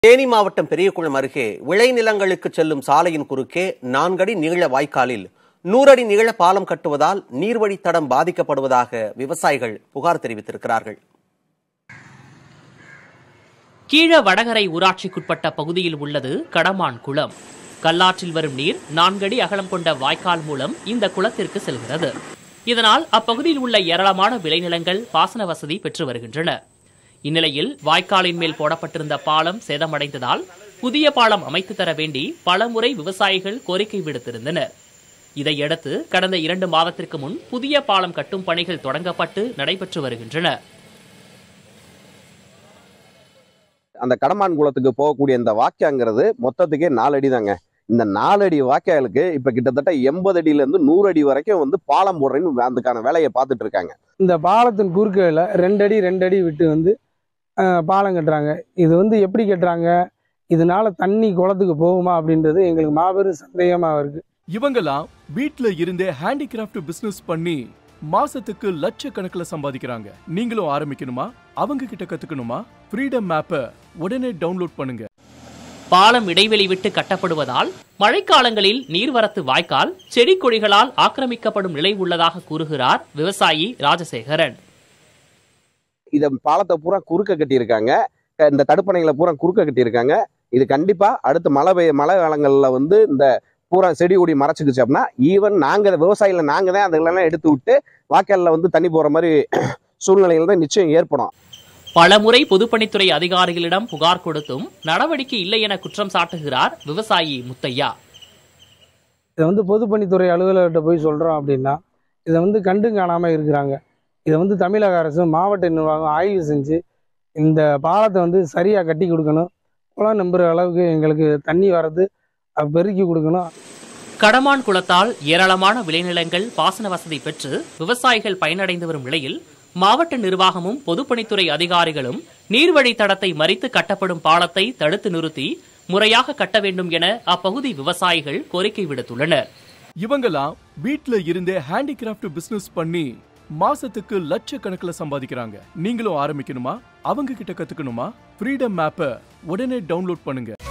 தேனி மாவட்டம் பெரியகுளம் அருகே விளைநிலங்களுக்கு செல்லும் சாலையின் குறுக்கே நான்கடி நீள வாய்க்காலில் நூறடி நீள பாலம் கட்டுவதால் நீர்வழித்தடம் பாதிக்கப்படுவதாக விவசாயிகள் புகார் தெரிவித்திருக்கிறார்கள் கீழ வடகரை ஊராட்சிக்குட்பட்ட பகுதியில் உள்ளது கடமான் குளம் கல்லாற்றில் வரும் நீர் நான்கடி அகலம் கொண்ட வாய்க்கால் மூலம் இந்த குளத்திற்கு செல்கிறது இதனால் அப்பகுதியில் உள்ள ஏராளமான விளைநிலங்கள் பாசன வசதி பெற்று வருகின்றன இந்நிலையில் வாய்க்காலின் மேல் போடப்பட்டிருந்த பாலம் சேதமடைந்ததால் புதிய பாலம் அமைத்து தர வேண்டி பலமுறை விவசாயிகள் கோரிக்கை விடுத்திருந்தனர் இதையடுத்து கடந்த இரண்டு மாதத்திற்கு முன் புதிய பாலம் கட்டும் பணிகள் தொடங்கப்பட்டு நடைபெற்று வருகின்றன அந்த கடமான் குளத்துக்கு போகக்கூடிய இந்த வாக்கியாங்கிறது மொத்தத்துக்கே நாலு அடி தாங்க இந்த நாலு அடி வாக்கியாளுக்கு இப்ப கிட்டத்தட்ட எண்பது அடியில இருந்து நூறு அடி வரைக்கும் வந்து பாலம் போடுறேன்னு அதுக்கான வேலையை பார்த்துட்டு இருக்காங்க இந்த பாலத்தின் குறுக்கையில் ரெண்டு அடி ரெண்டு அடி விட்டு வந்து அஹ், பாலம் கட்டுறாங்க இது வந்து எப்படி கட்டுறாங்க இதனால தண்ணி குளத்துக்கு போகுமா அப்படின்றது எங்களுக்கு மாபெரும் சந்தேகமாக இருக்கு இவங்கெல்லாம் வீட்ல இருந்தே ஹேண்டிகிராஃப்ட் பிசினஸ் பண்ணி மாசத்துக்கு லட்சக்கணக்கில் சம்பாதிக்கிறாங்க நீங்களும் ஆரம்பிக்கணுமா அவங்க கிட்ட கத்துக்கணுமா ஃப்ரீடம் மேப்பை உடனே டவுன்லோட் பண்ணுங்க பாலம் இடைவெளி விட்டு கட்டப்படுவதால் மழைக்காலங்களில் நீர்வரத்து வாய்க்கால் செடி கொடிகளால் ஆக்கிரமிக்கப்படும் நிலை உள்ளதாக கூறுகிறார் விவசாயி ராஜசேகரன் இத பாலத்தை பூரா குறுக்க கட்டியிருக்காங்க க- இந்த தடுப்பணைகளை பூரா குறுக்க கட்டியிருக்காங்க இது கண்டிப்பா அடுத்த மழை பெய்ய மழை காலங்கள்ல வந்து இந்த பூரா செடி கொடி மறைச்சிக்கிச்சு அப்படின்னா ஈவன் நாங்க விவசாயிகளை நாங்க தான் அதெல்லாம் எடுத்து விட்டு வாய்க்கால்ல வந்து தண்ணி போற மாதிரி சூழ்நிலைகள் தான் நிச்சயம் ஏற்படும் பலமுறை பொதுப்பணித்துறை அதிகாரிகளிடம் புகார் கொடுத்தும் நடவடிக்கை இல்லை என குற்றம் சாட்டுகிறார் விவசாயி முத்தையா இதை வந்து பொதுப்பணித்துறை அலுவலர்கிட்ட போய் சொல்கிறோம் அப்படின்னா இதை வந்து கண்டு காணாமல் இருக்கிறாங்க இதை வந்து தமிழக அரசு மாவட்ட நிர்வாகம் ஆய்வு செஞ்சு இந்த பாலத்தை வந்து சரியாக கட்டி கொடுக்கணும் குளம் நம்புற அளவுக்கு எங்களுக்கு தண்ணி வர்றது அது பெருக்கி கொடுக்கணும் கடமான் குளத்தால் ஏராளமான விளைநிலங்கள் பாசன வசதி பெற்று விவசாயிகள் பயனடைந்து வரும் நிலையில் மாவட்ட நிர்வாகமும் பொதுப்பணித்துறை அதிகாரிகளும் நீர்வழி தடத்தை மறித்து கட்டப்படும் பாலத்தை தடுத்து நிறுத்தி முறையாக கட்ட வேண்டும் என அப்பகுதி விவசாயிகள் கோரிக்கை விடுத்துள்ளனர் இவங்கெல்லாம் வீட்ல இருந்தே ஹேண்டிகிராஃப்ட் பிசினஸ் பண்ணி மாசத்துக்கு லட்சக்கணக்கில் சம்பாதிக்கிறாங்க நீங்களும் ஆரம்பிக்கணுமா அவங்க கிட்ட கத்துக்கணுமா ஃப்ரீடம் மேப்பை உடனே டவுன்லோட் பண்ணுங்க